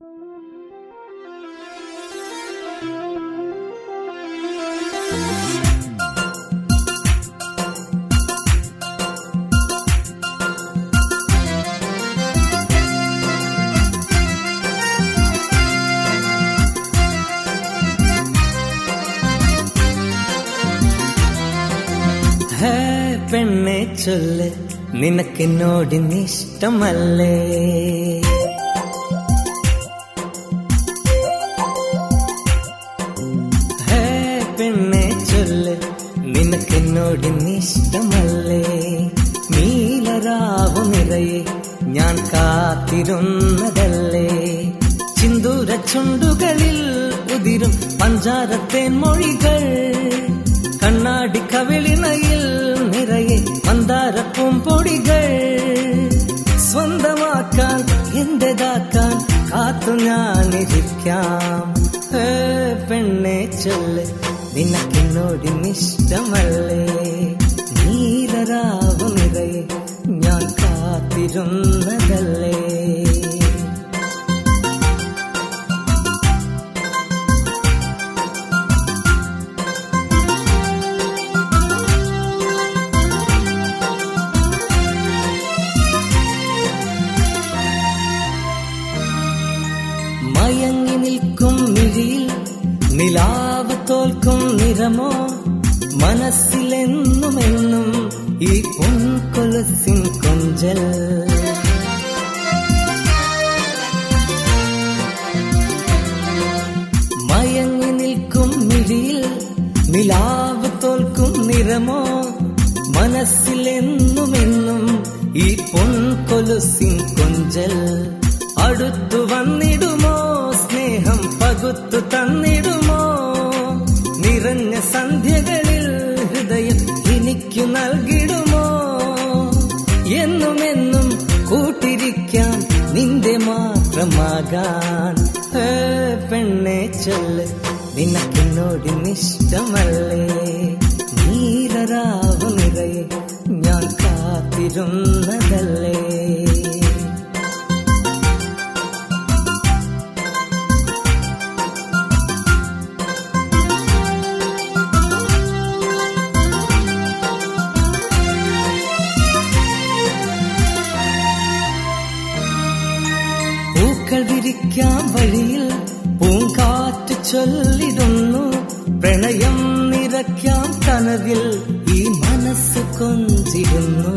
ഹേ പെണ്ണെ ചൊല്ല് നിനക്കെന്നോടിന്നിഷ്ടമല്ലേ ഹേ പെണ്ണെ ചൊല്ല് നിനക്കെന്നോടിന്നിഷ്ടമല്ലേ നീലരാവു നിറയെ ഞാൻ കാത്തിരുന്നതല്ലേ ചിന്തൂര ചുണ്ടുകളിൽ ഉതിരും പഞ്ചാരത്തേൻ മൊഴികൾ കണ്ണാടി കവിളിണയിൽ നിറയെ മന്ദാരപ്പൂം പൊടികൾ സ്വന്തമാക്കാൻ എന്റേതാക്കാൻ കാത്തു ഞാനിരിക്കാം ഹേ പെണ്ണെ ചൊല്ല് നിനക്കെന്നോടിനിഷ്ടമല്ലേ നീലരാവു നിറയെ ഞാൻ കാത്തിരുന്നതല്ലേ മയങ്ങി നിൽക്കും മിഴിയിൽ നിലാവ് തോൽക്കും നിറമോ മനസ്സിലെന്നുമെന്നും ഈ പൊൻകൊലസിൻ കൊഞ്ചൽ മയങ്ങി നിൽക്കും മിഴിയിൽ നിലാവ് തോൽക്കും നിറമോ മനസ്സിലെന്നുമെന്നും ഈ പൊൻകൊലുസിൻ കൊഞ്ചൽ അടുത്തു വന്നിടുമോ സ്നേഹം പകുത്തു തന്നിടുമോ നിറഞ്ഞ സന്ധ്യകളിൽ ഹൃദയം എനിക്കു നൽകിടുമോ എന്നുമെന്നും കൂട്ടിരിക്കാൻ നിന്റെ മാത്രമാകാൻ ഹേ പെണ്ണെ ചൊല്ല് നിനക്കെന്നോടിനിഷ്ടമല്ലേ നീലരാവു നിറയെ ഞാൻ കാത്തിരുന്നതല്ലേ പൂക്കൾ വിരിക്കാം വഴിയിൽ പൂങ്കാറ്റ് ചൊല്ലിടുന്നു പ്രണയം നിറയ്ക്കാം കനവിൽ ഈ മനസ്സ് കൊഞ്ചിരുന്നു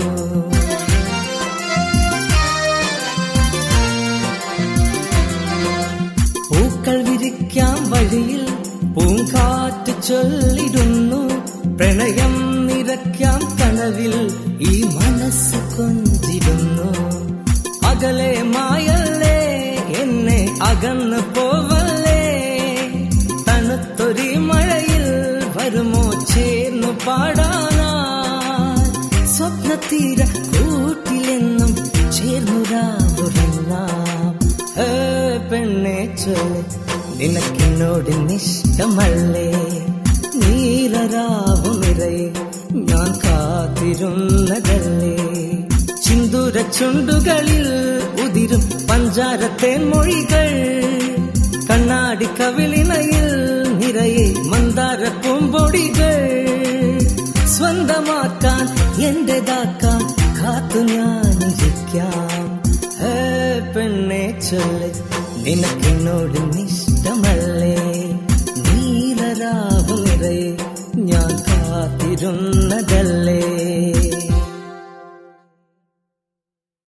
പൂക്കൾ വിരിക്കാം വഴിയിൽ പൂങ്കാറ്റ് ചൊല്ലിടുന്നു പ്രണയം നിറയ്ക്കാം കനവിൽ ഈ മനസ്സ് കൊഞ്ചിരുന്നു അകലെ മായല്ലേ എന്നെ അകന്നു പോവല്ലേ തണുത്തൊരി മഴയിൽ വരുമോ ചേർന്നു പാടാനാ സ്വപ്നത്തീര കൂട്ടിലെന്നും ചേർന്നുരാവുറങ്ങാം ഏ പെണ്ണെ ചൊല്ല് നിനക്കെന്നോടിനിഷ്ടമല്ലേ നീലരാവു നിറയെ ഞാൻ കാത്തിരുന്നതല്ലേ ചിന്തുര ചുണ്ടുകളിൽ ഉതിരും പഞ്ചാരത്തേൻ മൊഴികൾ കണ്ണാടി കവിളിണയിൽ നിറയെ മന്ദാര പൂമ്പൊടികൾ സ്വന്തമാക്കാൻ എന്റേതാക്കാൻ കാത്തു ഞാനിരിക്കാം ഹേ പെണ്ണെ ചൊല്ല് നിനക്കെന്നോട് നിഷ്ടമല്ലേ നീലരാവു നിറയെ ഞാൻ കാത്തിരുന്നതല്ലേ